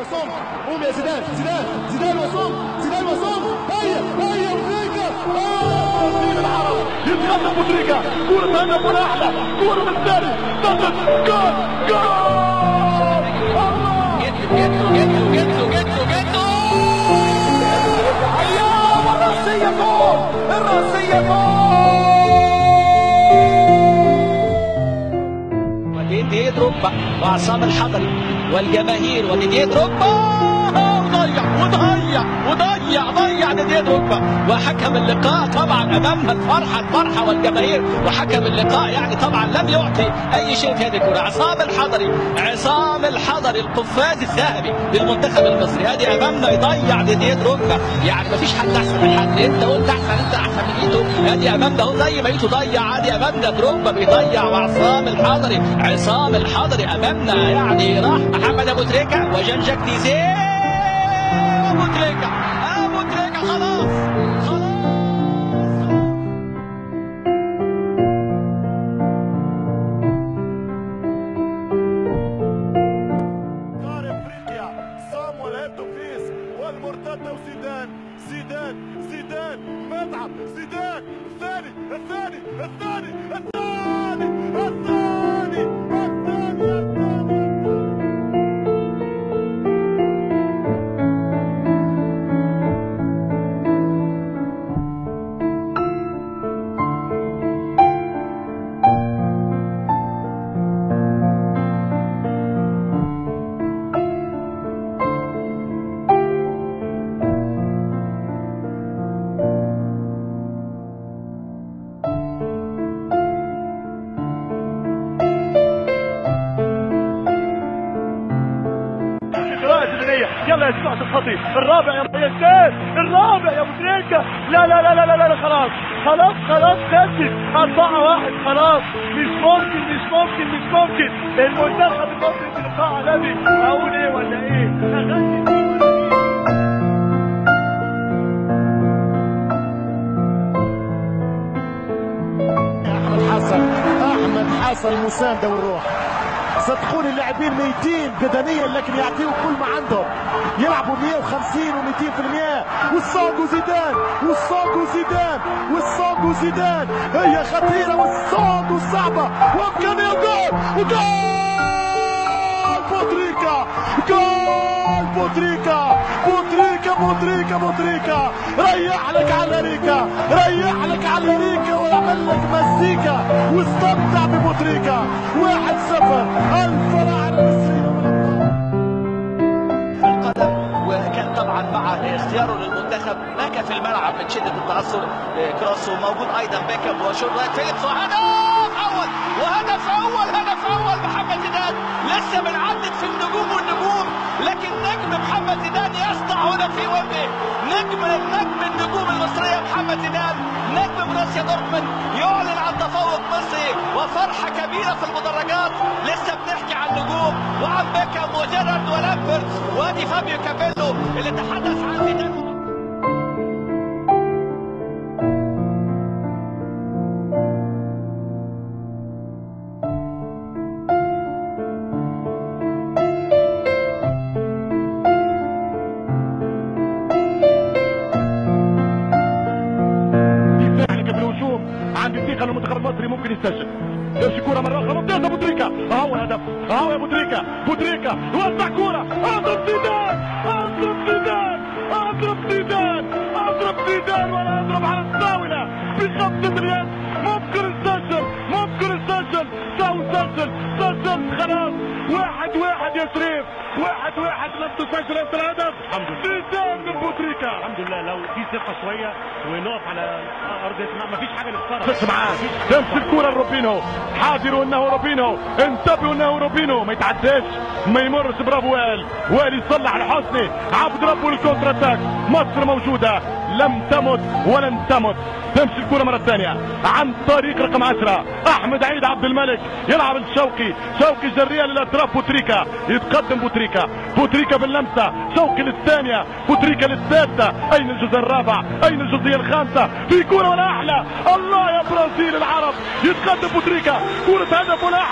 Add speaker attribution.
Speaker 1: وسوم قوم يا زيدان زيدان زيدان وسوم زيدان وسوم هيا هيا بوتريكا
Speaker 2: تنظيم العرب يتقدم بوتريكا كورة هدف ولا أحلى كورة من الثاني ضغط جول جول
Speaker 3: جيتو جيتو جيتو جيتو جيتو
Speaker 2: أيام الرأسية جول الرأسية جول
Speaker 3: وديدي دروجبا وعصام الحضري والجماهير وديدي دروجبا وضيع وضيع وضيع ضيع ديدي دروجبا وحكم اللقاء طبعا امامنا الفرحه الفرحه والجماهير وحكم اللقاء يعني طبعا لم يعطي اي شيء في هذه الكره عصام الحضري عصام الحضري القفاز الذهبي للمنتخب المصري ادي امامنا يضيع ديدي دروجبا يعني ما فيش حد احسن من حد انت قلت احسن انت احسن من ايده ادي امامنا اهو زي ما ايده ضيع ادي امامنا دروجبا بيضيع وعصام الحضري عصام الحضري امامنا يعني راح محمد ابو تريكه وجنجك ديزيه ابو تريكه ابو تريكه خلاص خلاص
Speaker 2: دار افريقيا صامويل هيبتو فيس والمرتده وزيدان زيدان زيدان متعب زيدان الثاني الثاني الثاني الثاني الثاني الثاني الثاني قراءة ذهنية يلا يا سمعت الخطي الرابع يا يا زيد الرابع يا ابو تريكة لا لا لا لا لا, لا خلاص خلاص خلاص سجل أربعة واحد خلاص مش ممكن مش ممكن مش ممكن المنتخب المصري في لقاء عالمي أقول إيه ولا إيه أغني
Speaker 1: احمد حسن احمد حسن مسانده والروح صدقوني اللاعبين ميتين بدنيا لكن يعطيوا كل ما عندهم يلعبوا 150 و200% والصاق زيدان والصاق زيدان والصاق زيدان هي خطيره والصاق صعبه وامكانيه جول وجول بوتريكا جول بوتريكا بوتريكا بوتريكا بوتريكا ريح لك على ريكا ريح لك على ريكا ويعمل لك مزيكا واستمتع ببوتريكا واحد صفر الفراعنه المصريه والابطال
Speaker 3: في القدم وكان طبعا مع اختياره للمنتخب بكى في الملعب من شده التاثر آه، كروس وموجود ايضا بيكم وشوت رايت فيليبس وهدف اول وهدف اول هدف اول محمد زيدان لسه بنعدد في النجوم والنجوم لكن نجم محمد زيدان يسطع هنا في وجهه نجم نجم النجوم المصريه محمد زيدان نجم بروسيا دورتموند يعلن عن تفوق مصري وفرحه كبيره في المدرجات لسه بنحكي عن نجوم وعن بيكم وجيرارد ولامبرت وادي فابيو كابيلو اللي تحدث عن زيدان
Speaker 2: يعني في الهجوم عندي ثقه ان المنتخب المصري ممكن يسجل يمشي كوره مره اخرى ممتازه بوتريكا اهو هدف اهو يا بوتريكا بوتريكا وزع كوره اضرب زيدان اضرب زيدان اضرب زيدان اضرب زيدان ولا اضرب على الطاوله بخمسه اليد ممكن يسجل ممكن يسجل سو سجل سجل خلاص واحد واحد يا شريف واحد واحد لم تسجل انت الهدف الحمد لله زيدان من بوتريكا
Speaker 4: الحمد لله لو في ثقه شويه ونقف على ارض الملعب مفيش حاجه نخسرها
Speaker 2: بس معاه تمسك الكرة لروبينو حاذروا انه روبينو انتبهوا انه روبينو ما يتعداش ما يمرش برافو وائل وائل يصلح لحسني عبد ربه الكونتر اتاك مصر موجودة لم تمت ولن تمت تمشي الكرة مرة ثانية عن طريق رقم 10 احمد عيد عبد الملك يلعب لشوقي شوقي جرية للاطراف بوتريكا يتقدم بوتريكا بوتريكا باللمسة شوقي للثانية بوتريكا للثالثة اين الجزء الرابع اين الجزئية الخامسة في كرة ولا احلى الله يا برازيل العرب يتقدم بوتريكا كرة هدف ولا أحلى